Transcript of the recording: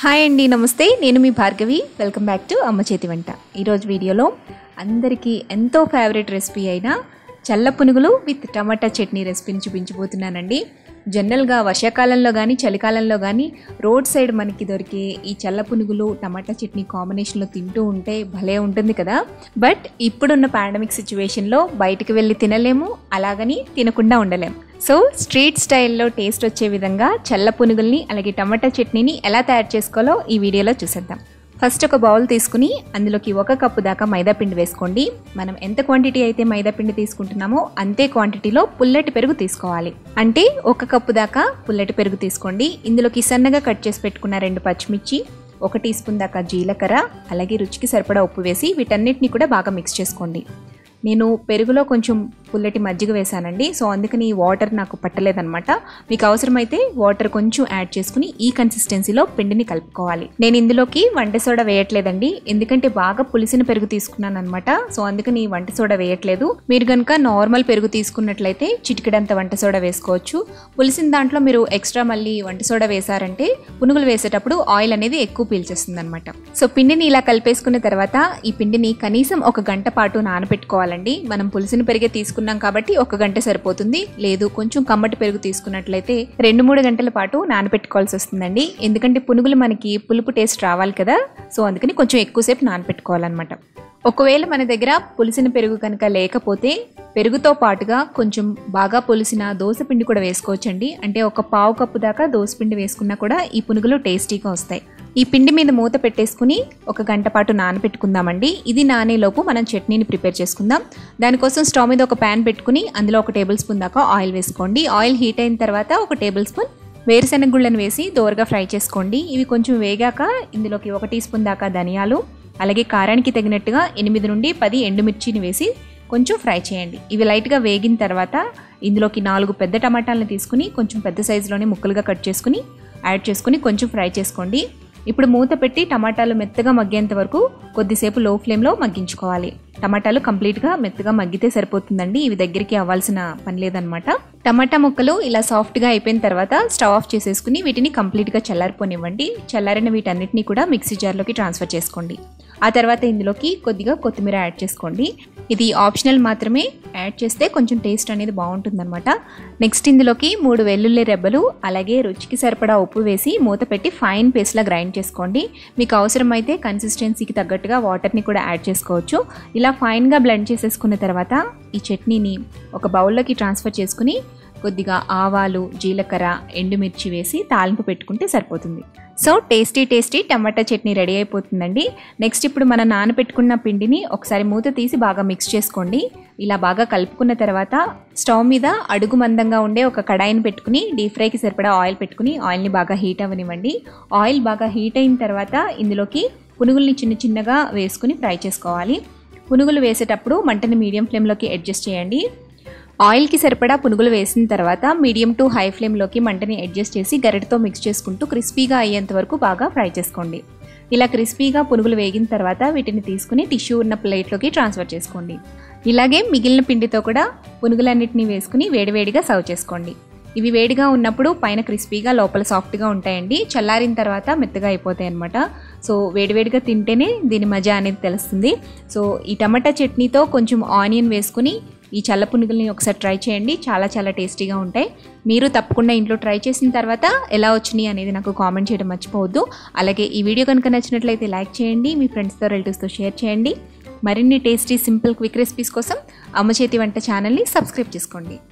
hi అండి నమస్తే నేను మీ భార్గవి వెల్కమ్ బ్యాక్ టు అమ్మ చేతి వంట ఈరోజు వీడియోలో అందరికీ ఎంతో ఫేవరెట్ రెసిపీ అయిన చల్ల పునుగులు విత్ టమాటా చట్నీ రెసిపీని చూపించబోతున్నానండి జనరల్గా వర్షాకాలంలో కానీ చలికాలంలో కానీ రోడ్ సైడ్ మనకి దొరికే ఈ చల్ల పునుగులు టమాటా చట్నీ కాంబినేషన్లో తింటూ ఉంటే భలే ఉంటుంది కదా బట్ ఇప్పుడున్న పాండమిక్ సిచ్యువేషన్లో బయటికి వెళ్ళి తినలేము అలాగని తినకుండా ఉండలేము సో స్ట్రీట్ స్టైల్లో టేస్ట్ వచ్చే విధంగా చల్ల పునుగుల్ని అలాగే టమాటా చట్నీని ఎలా తయారు చేసుకోవాలో ఈ వీడియోలో చూసేద్దాం ఫస్ట్ ఒక బౌల్ తీసుకుని అందులోకి ఒక కప్పు దాకా మైదా పిండి వేసుకోండి మనం ఎంత క్వాంటిటీ అయితే మైదా పిండి తీసుకుంటున్నామో అంతే క్వాంటిటీలో పుల్లటి పెరుగు తీసుకోవాలి అంటే ఒక కప్పు దాకా పుల్లటి పెరుగు తీసుకోండి ఇందులోకి సన్నగా కట్ చేసి పెట్టుకున్న రెండు పచ్చిమిర్చి ఒక టీ స్పూన్ దాకా జీలకర్ర అలాగే రుచికి సరిపడా ఉప్పు వేసి వీటన్నిటిని కూడా బాగా మిక్స్ చేసుకోండి నేను పెరుగులో కొంచెం పుల్లటి మజ్జిగ వేశానండి సో అందుకని ఈ వాటర్ నాకు పట్టలేదనమాట మీకు అవసరమైతే వాటర్ కొంచెం యాడ్ చేసుకుని ఈ కన్సిస్టెన్సీలో పిండిని కలుపుకోవాలి నేను ఇందులోకి వంట సోడా వేయట్లేదండి ఎందుకంటే బాగా పులిసిన పెరుగు తీసుకున్నాను అనమాట సో అందుకని వంట సోడా వేయట్లేదు మీరు కనుక నార్మల్ పెరుగు తీసుకున్నట్లయితే చిటికెడంత వంట సోడా వేసుకోవచ్చు పులిసిన దాంట్లో మీరు ఎక్స్ట్రా మళ్ళీ వంట సోడా వేశారంటే పునుగులు వేసేటప్పుడు ఆయిల్ అనేది ఎక్కువ పీల్చేస్తుంది అనమాట సో పిండిని ఇలా కలిపేసుకున్న తర్వాత ఈ పిండిని కనీసం ఒక గంట పాటు నానబెట్టుకోవాలండి మనం పులిసిన పెరిగే తీసుకున్నాం కాబట్టి ఒక గంట సరిపోతుంది లేదు కొంచెం కమ్మటి పెరుగు తీసుకున్నట్లయితే రెండు మూడు గంటల పాటు నానబెట్టుకోవాల్సి వస్తుందండి ఎందుకంటే పునుగులు మనకి పులుపు టేస్ట్ రావాలి కదా సో అందుకని కొంచెం ఎక్కువసేపు నానబెట్టుకోవాలన్నమాట ఒకవేళ మన దగ్గర పులిసిన పెరుగు కనుక లేకపోతే పెరుగుతో పాటుగా కొంచెం బాగా పులిసిన దోసపిండి కూడా వేసుకోవచ్చండి అంటే ఒక పావు కప్పు దాకా దోసపిండి వేసుకున్నా కూడా ఈ పునుగులు టేస్టీగా వస్తాయి ఈ పిండి మీద మూత పెట్టేసుకుని ఒక గంట పాటు నానబెట్టుకుందామండి ఇది నానేలోపు మనం చట్నీని ప్రిపేర్ చేసుకుందాం దానికోసం స్టవ్ మీద ఒక ప్యాన్ పెట్టుకుని అందులో ఒక టేబుల్ స్పూన్ దాకా ఆయిల్ వేసుకోండి ఆయిల్ హీట్ అయిన తర్వాత ఒక టేబుల్ స్పూన్ వేరుశెనగ గుళ్ళను వేసి దోరగా ఫ్రై చేసుకోండి ఇవి కొంచెం వేగాక ఇందులోకి ఒక టీ స్పూన్ దాకా ధనియాలు అలాగే కారానికి తగినట్టుగా ఎనిమిది నుండి పది ఎండుమిర్చిని వేసి కొంచెం ఫ్రై చేయండి ఇవి లైట్గా వేగిన తర్వాత ఇందులోకి నాలుగు పెద్ద టమాటాలను తీసుకుని కొంచెం పెద్ద సైజులోనే ముక్కలుగా కట్ చేసుకుని యాడ్ చేసుకుని కొంచెం ఫ్రై చేసుకోండి ఇప్పుడు మూత పెట్టి టమాటాలు మెత్తగా మగ్గేంత వరకు కొద్దిసేపు లో ఫ్లేమ్లో మగ్గించుకోవాలి టమాటాలు కంప్లీట్గా మెత్తగా మగ్గితే సరిపోతుందండి ఇవి దగ్గరికి అవ్వాల్సిన పని లేదనమాట టమాటా ముక్కలు ఇలా సాఫ్ట్గా అయిపోయిన తర్వాత స్టవ్ ఆఫ్ చేసేసుకుని వీటిని కంప్లీట్గా చల్లారిపోనివ్వండి చల్లారిన వీటన్నిటిని కూడా మిక్సీ జార్లోకి ట్రాన్స్ఫర్ చేసుకోండి ఆ తర్వాత ఇందులోకి కొద్దిగా కొత్తిమీర యాడ్ చేసుకోండి ఇది ఆప్షనల్ మాత్రమే యాడ్ చేస్తే కొంచెం టేస్ట్ అనేది బాగుంటుందన్నమాట నెక్స్ట్ ఇందులోకి మూడు వెల్లుల్లి రెబ్బలు అలాగే రుచికి సరిపడా ఉప్పు వేసి మూత పెట్టి ఫైన్ పేస్ట్లా గ్రైండ్ చేసుకోండి మీకు అవసరమైతే కన్సిస్టెన్సీకి తగ్గట్టుగా వాటర్ని కూడా యాడ్ చేసుకోవచ్చు ఇలా ఫైన్గా బ్లెండ్ చేసేసుకున్న తర్వాత ఈ చట్నీని ఒక బౌల్లోకి ట్రాన్స్ఫర్ చేసుకుని కొద్దిగా ఆవాలు జీలకర్ర ఎండుమిర్చి వేసి తాలింపు పెట్టుకుంటే సరిపోతుంది సో టేస్టీ టేస్టీ టమాటా చట్నీ రెడీ అయిపోతుందండి నెక్స్ట్ ఇప్పుడు మనం నానబెట్టుకున్న పిండిని ఒకసారి మూత తీసి బాగా మిక్స్ చేసుకోండి ఇలా బాగా కలుపుకున్న తర్వాత స్టవ్ మీద అడుగు మందంగా ఉండే ఒక కడాయిని పెట్టుకుని డీప్ ఫ్రైకి సరిపడా ఆయిల్ పెట్టుకుని ఆయిల్ని బాగా హీట్ అవ్వనివ్వండి ఆయిల్ బాగా హీట్ అయిన తర్వాత ఇందులోకి పునుగుల్ని చిన్న చిన్నగా వేసుకుని ఫ్రై చేసుకోవాలి పునుగులు వేసేటప్పుడు మంటని మీడియం ఫ్లేమ్లోకి అడ్జస్ట్ చేయండి ఆయిల్కి సరిపడా పునుగులు వేసిన తర్వాత మీడియం టు హై ఫ్లేమ్లోకి మంటని అడ్జస్ట్ చేసి గరిటతో మిక్స్ చేసుకుంటూ క్రిస్పీగా అయ్యేంత వరకు బాగా ఫ్రై చేసుకోండి ఇలా క్రిస్పీగా పునుగులు వేగిన తర్వాత వీటిని తీసుకుని టిష్యూ ఉన్న ప్లేట్లోకి ట్రాన్స్ఫర్ చేసుకోండి ఇలాగే మిగిలిన పిండితో కూడా పునుగులన్నిటిని వేసుకుని వేడివేడిగా సర్వ్ చేసుకోండి ఇవి వేడిగా ఉన్నప్పుడు పైన క్రిస్పీగా లోపల సాఫ్ట్గా ఉంటాయండి చల్లారిన తర్వాత మెత్తగా అయిపోతాయి అనమాట సో వేడివేడిగా తింటేనే దీని మజా అనేది తెలుస్తుంది సో ఈ టమాటా చట్నీతో కొంచెం ఆనియన్ వేసుకుని ఈ చల్ల పునుగుల్ని ఒకసారి ట్రై చేయండి చాలా చాలా టేస్టీగా ఉంటాయి మీరు తప్పకుండా ఇంట్లో ట్రై చేసిన తర్వాత ఎలా వచ్చినాయి అనేది నాకు కామెంట్ చేయడం మర్చిపోవద్దు అలాగే ఈ వీడియో కనుక నచ్చినట్లయితే లైక్ చేయండి మీ ఫ్రెండ్స్తో రిలేటివ్స్తో షేర్ చేయండి మరిన్ని టేస్టీ సింపుల్ క్విక్ రెసిపీస్ కోసం అమ్మ చేతి వంట ఛానల్ని సబ్స్క్రైబ్ చేసుకోండి